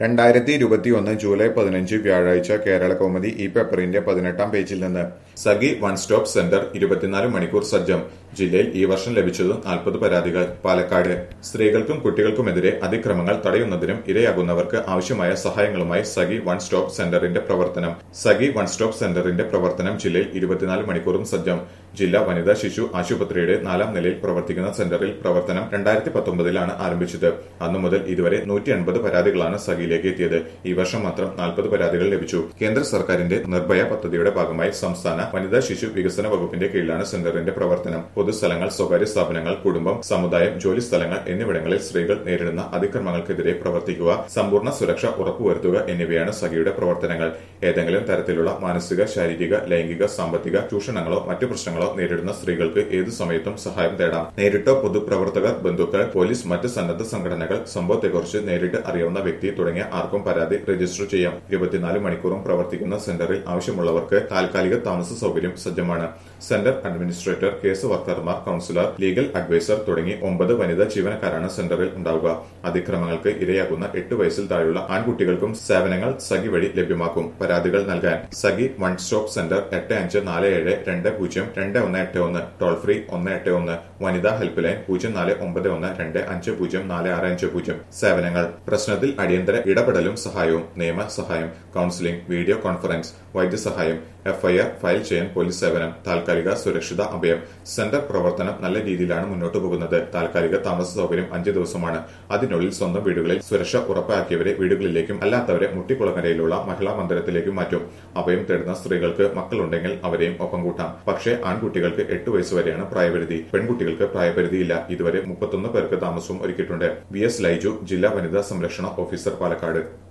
രണ്ടായിരത്തി ഇരുപത്തിയൊന്ന് ജൂലൈ പതിനഞ്ച് വ്യാഴാഴ്ച കേരള കൗമുദി ഈ പേപ്പറിന്റെ പതിനെട്ടാം പേജിൽ നിന്ന് സഖി വൺ സ്റ്റോപ്പ് സെന്റർ ഇരുപത്തിനാല് മണിക്കൂർ സജ്ജം ജില്ലയിൽ ഈ വർഷം ലഭിച്ചത് നാൽപ്പത് പരാതികൾ പാലക്കാട് സ്ത്രീകൾക്കും കുട്ടികൾക്കുമെതിരെ അതിക്രമങ്ങൾ തടയുന്നതിനും ഇരയാകുന്നവർക്ക് ആവശ്യമായ സഹായങ്ങളുമായി സഖി വൺ സ്റ്റോപ്പ് സെന്ററിന്റെ പ്രവർത്തനം സഖി വൺ സ്റ്റോപ്പ് സെന്ററിന്റെ പ്രവർത്തനം ജില്ലയിൽ ഇരുപത്തിനാല് മണിക്കൂറും സജ്ജം ജില്ലാ വനിതാ ശിശു ആശുപത്രിയുടെ നാലാം നിലയിൽ പ്രവർത്തിക്കുന്ന സെന്ററിൽ പ്രവർത്തനം രണ്ടായിരത്തി പത്തൊമ്പതിലാണ് ആരംഭിച്ചത് അന്നു മുതൽ ഇതുവരെ നൂറ്റി എൺപത് പരാതികളാണ് സഖിയിലേക്ക് എത്തിയത് ഈ വർഷം മാത്രം നാൽപ്പത് പരാതികൾ ലഭിച്ചു കേന്ദ്ര സർക്കാരിന്റെ നിർഭയ പദ്ധതിയുടെ ഭാഗമായി സംസ്ഥാന വനിതാ ശിശു വികസന വകുപ്പിന്റെ കീഴിലാണ് സെന്ററിന്റെ പ്രവർത്തനം പൊതുസ്ഥലങ്ങൾ സ്വകാര്യ സ്ഥാപനങ്ങൾ കുടുംബം സമുദായം ജോലി സ്ഥലങ്ങൾ എന്നിവിടങ്ങളിൽ സ്ത്രീകൾ നേരിടുന്ന അതിക്രമങ്ങൾക്കെതിരെ പ്രവർത്തിക്കുക സമ്പൂർണ്ണ സുരക്ഷ ഉറപ്പുവരുത്തുക എന്നിവയാണ് സഖിയുടെ പ്രവർത്തനങ്ങൾ ഏതെങ്കിലും തരത്തിലുള്ള മാനസിക ശാരീരിക ലൈംഗിക സാമ്പത്തിക ചൂഷണങ്ങളോ മറ്റു പ്രശ്നങ്ങളോ നേരിടുന്ന സ്ത്രീകൾക്ക് ഏതു സമയത്തും സഹായം തേടാം നേരിട്ടോ പൊതുപ്രവർത്തകർ ബന്ധുക്കൾ പോലീസ് മറ്റ് സന്നദ്ധ സംഘടനകൾ സംഭവത്തെക്കുറിച്ച് നേരിട്ട് അറിയാവുന്ന വ്യക്തി തുടങ്ങിയ ആർക്കും പരാതി രജിസ്റ്റർ ചെയ്യാം ഇരുപത്തിനാല് മണിക്കൂറും പ്രവർത്തിക്കുന്ന സെന്ററിൽ ആവശ്യമുള്ളവർക്ക് താൽക്കാലിക താമസ സൗകര്യം സജ്ജമാണ് സെന്റർ അഡ്മിനിസ്ട്രേറ്റർ കേസ് വർക്കർമാർ കൌൺസിലർ ലീഗൽ അഡ്വൈസർ തുടങ്ങി ഒമ്പത് വനിതാ ജീവനക്കാരാണ് സെന്ററിൽ ഉണ്ടാവുക അതിക്രമങ്ങൾക്ക് ഇരയാകുന്ന എട്ട് വയസ്സിൽ താഴെയുള്ള ആൺകുട്ടികൾക്കും സേവനങ്ങൾ സഖി വഴി ലഭ്യമാക്കും പരാതികൾ നൽകാൻ സഖി വൺ സ്റ്റോപ്പ് സെന്റർ എട്ട് അഞ്ച് നാല് ഏഴ് രണ്ട് പൂജ്യം രണ്ട് ഒന്ന് എട്ട് ഒന്ന് ടോൾ ഫ്രീ ഒന്ന് എട്ട് ഒന്ന് വനിതാ ഹെൽപ്പ് ലൈൻ പൂജ്യം നാല് ഒമ്പത് ഒന്ന് രണ്ട് അഞ്ച് പൂജ്യം നാല് ആറ് അഞ്ച് പൂജ്യം സേവനങ്ങൾ പ്രശ്നത്തിൽ അടിയന്തര ഇടപെടലും സഹായവും നിയമ സഹായം കൌൺസിലിംഗ് വീഡിയോ കോൺഫറൻസ് വൈദ്യസഹായം എഫ്ഐആർ ഫയൽ ചെയ്യാൻ പോലീസ് സേവനം താൽക്കാലിക സുരക്ഷിത അഭയം സെന്റർ പ്രവർത്തനം നല്ല രീതിയിലാണ് മുന്നോട്ടു പോകുന്നത് താൽക്കാലിക താമസ സൗകര്യം അഞ്ച് ദിവസമാണ് അതിനുള്ളിൽ സ്വന്തം വീടുകളിൽ സുരക്ഷ ഉറപ്പാക്കിയവരെ വീടുകളിലേക്കും അല്ലാത്തവരെ മുട്ടിക്കുളങ്ങരയിലുള്ള മഹിളാ മന്ദിരത്തിലേക്കും മാറ്റും അഭയം തേടുന്ന സ്ത്രീകൾക്ക് മക്കളുണ്ടെങ്കിൽ അവരെയും ഒപ്പം കൂട്ടാം പക്ഷേ ആൺകുട്ടികൾക്ക് എട്ട് വയസ്സ് വരെയാണ് പ്രായപരിധി പെൺകുട്ടികൾക്ക് പ്രായപരിധിയില്ല ഇതുവരെ മുപ്പത്തൊന്ന് പേർക്ക് താമസവും ഒരുക്കിയിട്ടുണ്ട് വി എസ് ലൈജു ജില്ലാ വനിതാ സംരക്ഷണ ഓഫീസർ പാലക്കാട്